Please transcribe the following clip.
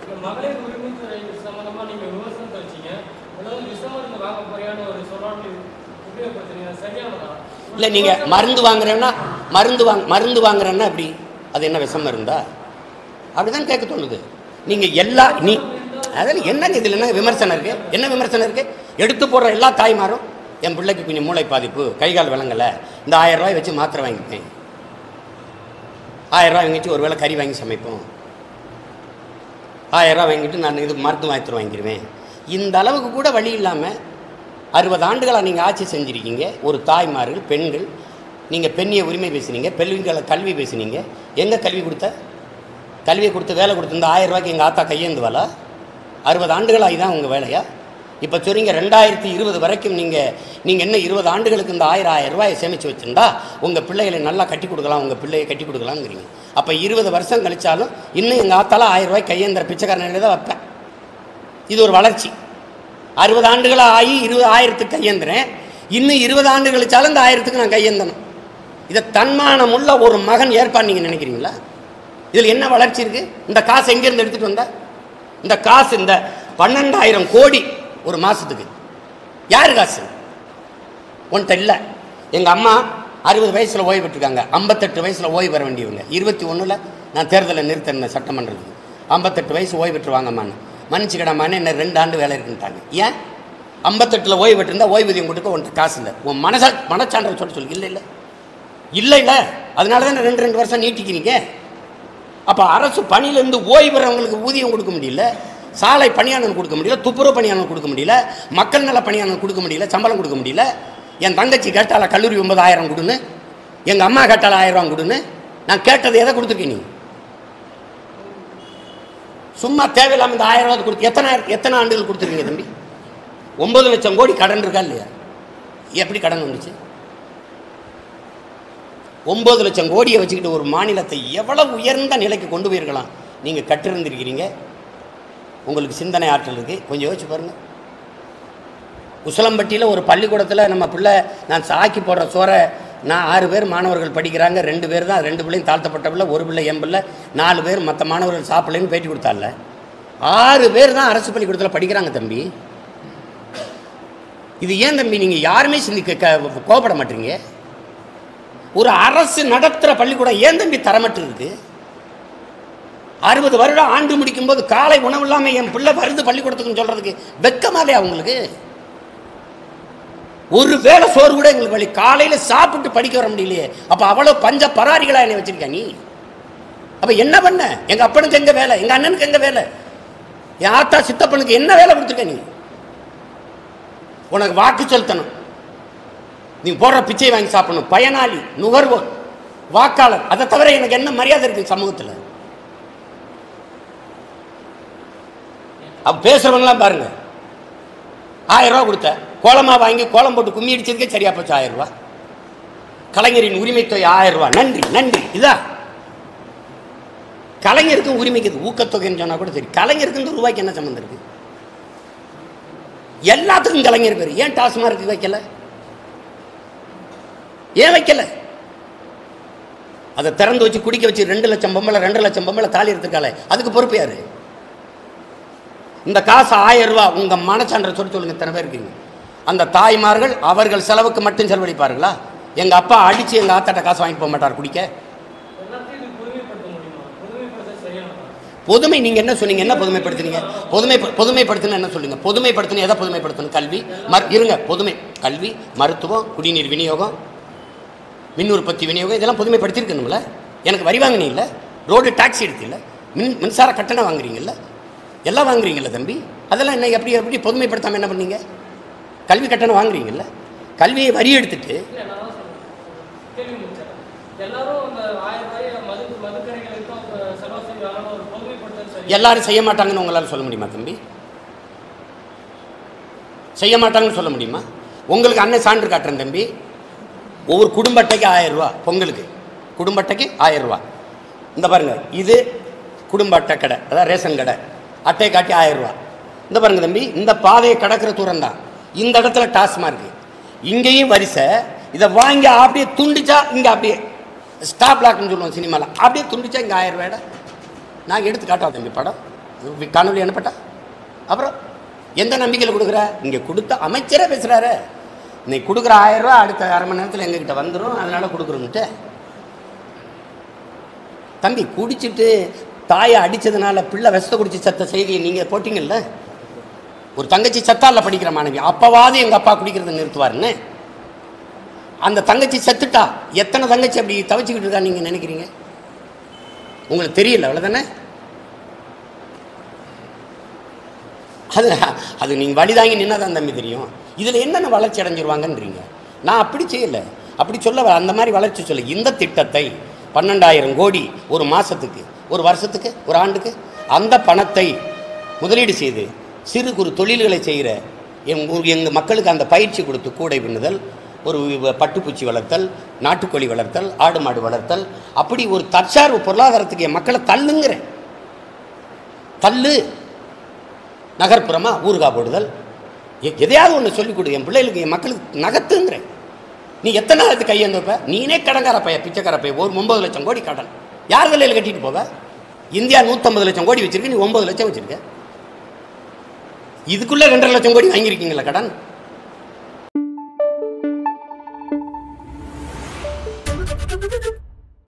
இப்ப மகளிர் உரிமைத்துறை சம்பந்தமா நீங்க விமர்சனத்தை வச்சீங்க அதாவது விஷ மருந்து வாங்க போறியான ஒரு சொல்லாட்டு உபயோகப்படுத்துறீங்க அது சரியானதா இல்லை நீங்கள் மருந்து வாங்குறேன்னா மருந்து வாங்க மருந்து வாங்குறேன்னா அப்படி அது என்ன விஷம் மருந்தா அப்படிதான் கேட்க தோணுது நீங்கள் எல்லா நீ அதில் என்னங்க இதில் என்ன விமர்சனம் இருக்குது என்ன விமர்சனம் இருக்குது எடுத்து போடுற எல்லா தாய்மாரும் என் பிள்ளைக்கு கொஞ்சம் மூளை பாதிப்பு கை கால் விளங்கலை இந்த ஆயிரம் ரூபாய் வச்சு மாத்திரை வாங்கிப்பேன் ஆயிரம் ரூபாய் வாங்கிட்டு ஒரு வேளை கறி வாங்கி சமைப்போம் ஆயிரம் ரூபாய் வாங்கிட்டு நான் இது மருந்து மாத்திரை வாங்கிடுவேன் இந்த அளவுக்கு கூட வழி இல்லாமல் அறுபது ஆண்டுகளாக நீங்கள் ஆட்சி செஞ்சுருக்கீங்க ஒரு தாய்மார்கள் பெண்கள் நீங்கள் பெண்ணிய உரிமை பேசுனீங்க பெண்களை கல்வி பேசுனீங்க எங்கே கல்வி கொடுத்த கல்வியை கொடுத்து வேலை கொடுத்து இந்த ஆயிரம் ரூபாய்க்கு எங்கள் ஆத்தா கையேந்துவாளா அறுபது ஆண்டுகளாகி தான் உங்கள் வேலையா இப்போ சொல்றீங்க ரெண்டாயிரத்தி இருபது வரைக்கும் நீங்கள் நீங்கள் என்ன இருபது ஆண்டுகளுக்கு இந்த ஆயிரம் ஆயிரம் ரூபாயை சேமித்து வச்சுருந்தா உங்கள் பிள்ளைகளை நல்லா கட்டி கொடுக்கலாம் உங்கள் பிள்ளையை கட்டி கொடுக்கலாங்கிறீங்க அப்போ இருபது வருஷம் கழிச்சாலும் இன்னும் எங்கள் ஆத்தால ஆயிரம் ரூபாய் கையேந்திர பிச்சைக்காரன் தான் வைப்பேன் இது ஒரு வளர்ச்சி அறுபது ஆண்டுகளாக ஆகி இருபது ஆயிரத்துக்கு கையேந்திரேன் இன்னும் இருபது ஆண்டு கழிச்சாலும் இந்த ஆயிரத்துக்கு நான் கையேந்தணும் இதை தன்மானம் உள்ள ஒரு மகன் ஏற்பாடு நீங்கள் நினைக்கிறீங்களா இதில் என்ன வளர்ச்சி இருக்குது இந்த காசு எங்கேருந்து எடுத்துகிட்டு வந்த இந்த காசு இந்த பன்னெண்டாயிரம் கோடி ஒரு மாதத்துக்கு யார் காசு உன்கிட்ட இல்லை எங்கள் அம்மா அறுபது வயசில் ஓய்வு பெற்றிருக்காங்க ஐம்பத்தெட்டு வயசில் ஓய்வு பெற வேண்டியவங்க இருபத்தி ஒன்றில் நான் தேர்தலில் நிறுத்தினேன் சட்டமன்றத்துக்கு ஐம்பத்தெட்டு வயசு ஓய்வு பெற்றுவாங்கம்மான்னு மன்னிச்சுக்கிடாமான்னு என்ன ரெண்டு ஆண்டு வேலை இருக்குன்ட்டாங்க ஏன் ஐம்பத்தெட்டில் ஓய்வு பெற்றிருந்தா ஓய்வூதியம் கொடுக்க உன்கிட்ட காசு இல்லை உன் மனசா மனச்சான்றை சொல்ல சொல்லி இல்லை இல்லை இல்லை இல்லை அதனால தான் ரெண்டு ரெண்டு வருஷம் நீட்டிக்கிறீங்க அப்போ அரசு பணியிலேருந்து ஓய்வு பெறவங்களுக்கு ஊதியம் கொடுக்க முடியல சாலை பணியாளர் கொடுக்க முடியல துப்புரவு பணியாளர் கொடுக்க முடியல மக்கள் நல பணியாளர் கொடுக்க முடியல சம்பளம் கொடுக்க முடியல என் தங்கச்சி கேட்டால கல்லூரி ஒன்பதாயிரம் கொடுன்னு எங்கள் அம்மா கேட்டால ஆயிரம் ரூபா கொடுன்னு நான் கேட்டது எதை கொடுத்துருக்கீ நீ சும்மா தேவையில்லாமல் இந்த ஆயிரம் ரூபா கொடுத்து எத்தனை எத்தனை ஆண்டுகள் கொடுத்துருக்கீங்க தம்பி ஒன்பது லட்சம் கோடி கடன் இருக்கா இல்லையா எப்படி கடன் வந்துச்சு ஒம்பது லட்சம் கோடியை வச்சுக்கிட்டு ஒரு மாநிலத்தை எவ்வளவு உயர்ந்த நிலைக்கு கொண்டு போயிருக்கலாம் நீங்கள் கற்றிருந்திருக்கிறீங்க உங்களுக்கு சிந்தனை ஆற்றல் இருக்குது கொஞ்சம் யோசிச்சு பாருங்கள் உசிலம்பட்டியில் ஒரு பள்ளிக்கூடத்தில் நம்ம பிள்ளை நான் சாக்கி போடுற சோறை நான் ஆறு பேர் மாணவர்கள் படிக்கிறாங்க ரெண்டு பேர் தான் ரெண்டு பிள்ளையும் தாழ்த்தப்பட்ட பிள்ளை ஒரு பிள்ளை என் பிள்ளை நாலு பேர் மற்ற மாணவர்கள் சாப்பிடலன்னு பேட்டி கொடுத்தால ஆறு பேர் தான் அரசு பள்ளிக்கூடத்தில் படிக்கிறாங்க தம்பி இது ஏன் தம்பி நீங்கள் யாருமே சிந்திக்க க- கோபப்பட மாட்டீங்க ஒரு அரசு நடத்துகிற பள்ளிக்கூடம் ஏன் தம்பி தரமற்று இருக்கு அறுபது வருடம் ஆண்டு முடிக்கும் போது காலை உணவு இல்லாமல் என் பிள்ளை வருது பள்ளிக்கூடத்துக்குன்னு சொல்றதுக்கு வெக்கமா இல்லையா உங்களுக்கு ஒரு வேளை சோறு கூட எங்களுக்கு வழி காலையில சாப்பிட்டு படிக்க வர முடியலையே அப்ப அவ்வளவு பஞ்ச பராரிகளா என்னை வச்சிருக்க நீ அப்ப என்ன பண்ண எங்க அப்பனுக்கு எங்க வேலை எங்க அண்ணனுக்கு எங்க வேலை என் ஆத்தா சித்தப்பனுக்கு என்ன வேலை கொடுத்துருக்க நீ உனக்கு வாக்கு செலுத்தணும் நீ போடுற பிச்சை வாங்கி சாப்பிடணும் பயனாளி நுகர்வோர் வாக்காளர் அதை தவிர எனக்கு என்ன மரியாதை இருக்கு சமூகத்தில் அவ பேசுறவங்களாம் பாருங்க ஆயிரம் ரூபா கொடுத்த கோலமா வாங்கி கோலம் போட்டு கும்மி அடிச்சதுக்கே சரியா போச்சு ஆயிரம் ரூபா கலைஞரின் உரிமை தொகை ஆயிரம் ரூபா நன்றி நன்றி இதா கலைஞருக்கும் உரிமைக்கு இது ஊக்கத்தொகைன்னு சொன்னா கூட சரி கலைஞருக்கு இந்த ரூபாய்க்கு என்ன சம்மந்தம் இருக்கு எல்லாத்துக்கும் கலைஞர் பேர் ஏன் டாஸ்மார்க்கு வைக்கல ஏன் வைக்கல அதை திறந்து வச்சு குடிக்க வச்சு ரெண்டு லட்சம் பொம்பளை ரெண்டு லட்சம் பொம்பளை தாலி எடுத்துருக்காளே அதுக்கு பொறுப்பு யாரு இந்த காசு ஆயிரம் ரூபாய் உங்க மனச்சான்ற சொல்லி சொல்லுங்க எத்தனை பேர் இருக்கீங்க அந்த தாய்மார்கள் அவர்கள் செலவுக்கு மட்டும் செலவழிப்பார்களா எங்க அப்பா அடிச்சு எங்க ஆத்தாட்ட காசு வாங்கிட்டு போக மாட்டார் குடிக்க எல்லாத்தையும் இது பொதுமைப்படுத்த முடியுமா பொதுமைப்படுத்த சரியானதா பொதுமை நீங்க என்ன சொன்னீங்க என்ன பொதுமைப்படுத்துனீங்க பொதுமை பொதுமைப்படுத்தின என்ன சொல்லுங்க பொதுமைப்படுத்தின எதை பொதுமைப்படுத்தணும் கல்வி மரு இருங்க பொதுமை கல்வி மருத்துவம் குடிநீர் விநியோகம் மின் உற்பத்தி விநியோகம் இதெல்லாம் பொதுமைப்படுத்தியிருக்கணும்ல எனக்கு வரி வாங்கினீங்கல்ல ரோடு டாக்ஸி எடுத்தீங்கல்ல மின் மின்சார கட்டணம் வாங்குறீங்கல்ல எல்லாம் வாங்குறீங்கல்ல தம்பி அதெல்லாம் என்ன எப்படி எப்படி பொதுமைப்படுத்தாமல் என்ன பண்ணீங்க கல்வி கட்டணம் வாங்குறீங்கல்ல கல்வியை வரி எடுத்துட்டு இல்ல நான் தான் சொல்றேன் கேள்வி முடிச்சேன் எல்லாரும் அந்த ஆயிரம் ரூபாய் மது மதுக்கடைகளுக்கும் அவங்க செலவு செய்வாங்கன்னு ஒரு பொதுமைப்படுத்தல் சரி எல்லாரும் செய்ய மாட்டாங்கன்னு உங்களால் சொல்ல முடியுமா தம்பி செய்ய மாட்டாங்கன்னு சொல்ல முடியுமா உங்களுக்கு அண்ணன் சான்று காட்டுறேன் தம்பி ஒவ்வொரு குடும்ப அட்டைக்கு ஆயிரம் ரூபா பொங்கலுக்கு குடும்ப அட்டைக்கு ஆயிரம் ரூபா இந்த பாருங்க இது குடும்ப அட்டை கடை அதாவது ரேஷன் கடை அட்டை காட்டி ஆயிரம் ரூபா இந்த பாருங்க தம்பி இந்த பாதையை கடக்கிற தூரம் தான் இந்த இடத்துல டாஸ்மார்க் இங்கேயும் வரிசை இதை வாங்கி அப்படியே துண்டிச்சா இங்கே அப்படியே ஸ்டாப் லாக்னு சொல்லுவோம் சினிமாவில் அப்படியே துண்டிச்சா இங்கே ஆயிரம் ரூபாய்டா நான் எடுத்து காட்டா தம்பி படம் காணொலி அனுப்பட்டா அப்புறம் எந்த நம்பிக்கையில் கொடுக்குற இங்கே கொடுத்த அமைச்சரே பேசுகிறாரு இன்னைக்கு கொடுக்குற ஆயிரம் ரூபா அடுத்த அரை மணி நேரத்தில் எங்ககிட்ட வந்துடும் அதனால கொடுக்குறோன்ட்டு தம்பி குடிச்சிட்டு தாயை அடிச்சதுனால பிள்ளை விஷத்தை குடிச்சு சத்த செய்தியை நீங்கள் போட்டிங்கல்ல ஒரு தங்கச்சி சத்தால படிக்கிற மாணவி அப்பவாவது எங்கள் அப்பா குடிக்கிறத நிறுத்துவாருன்னு அந்த தங்கச்சி செத்துட்டா எத்தனை தங்கச்சி அப்படி தவிச்சுக்கிட்டு இருக்கா நீங்கள் நினைக்கிறீங்க உங்களுக்கு தெரியல அவ்வளோதானே அது அது நீங்கள் வழிதாங்கி நின்னா தான் தம்பி தெரியும் இதில் என்னென்ன வளர்ச்சி அடைஞ்சிருவாங்கன்றீங்க நான் அப்படி செய்யலை அப்படி சொல்ல வ- அந்த மாதிரி வளர்ச்சி சொல்ல இந்த திட்டத்தை பன்னெண்டாயிரம் கோடி ஒரு மாதத்துக்கு ஒரு வருஷத்துக்கு ஒரு ஆண்டுக்கு அந்த பணத்தை முதலீடு செய்து சிறு குறு தொழில்களை செய்கிற எங்கள் எங்கள் மக்களுக்கு அந்த பயிற்சி கொடுத்து கூடை பின்னுதல் ஒரு வ- பட்டுப்பூச்சி வளர்த்தல் நாட்டுக்கோழி வளர்த்தல் ஆடு மாடு வளர்த்தல் அப்படி ஒரு தற்சார்பு பொருளாதாரத்துக்கு என் மக்களை தள்ளுங்கிறேன் தள்ளு நகர்ப்புறமா ஊறுகாய் போடுதல் எ- எதையாவது ஒன்று சொல்லிக் கொடு என் பிள்ளைகளுக்கு என் மக்களுக்கு நகர்த்துங்கிறேன் நீ எத்தனை நாளுக்கு கையேந்து வைப்ப நீனே கடங்கார பைய பிச்சைக்கார பைய ஒரு ஒன்பது லட்சம் கோடி கடன் யார் தலையில் கட்டிட்டு போவ இந்தியா நூற்றம்பது லட்சம் கோடி வச்சிருக்கு நீ ஒன்பது லட்சம் வச்சிருக்க இதுக்குள்ள ரெண்டரை லட்சம் கோடி வாங்கியிருக்கீங்களா கடன்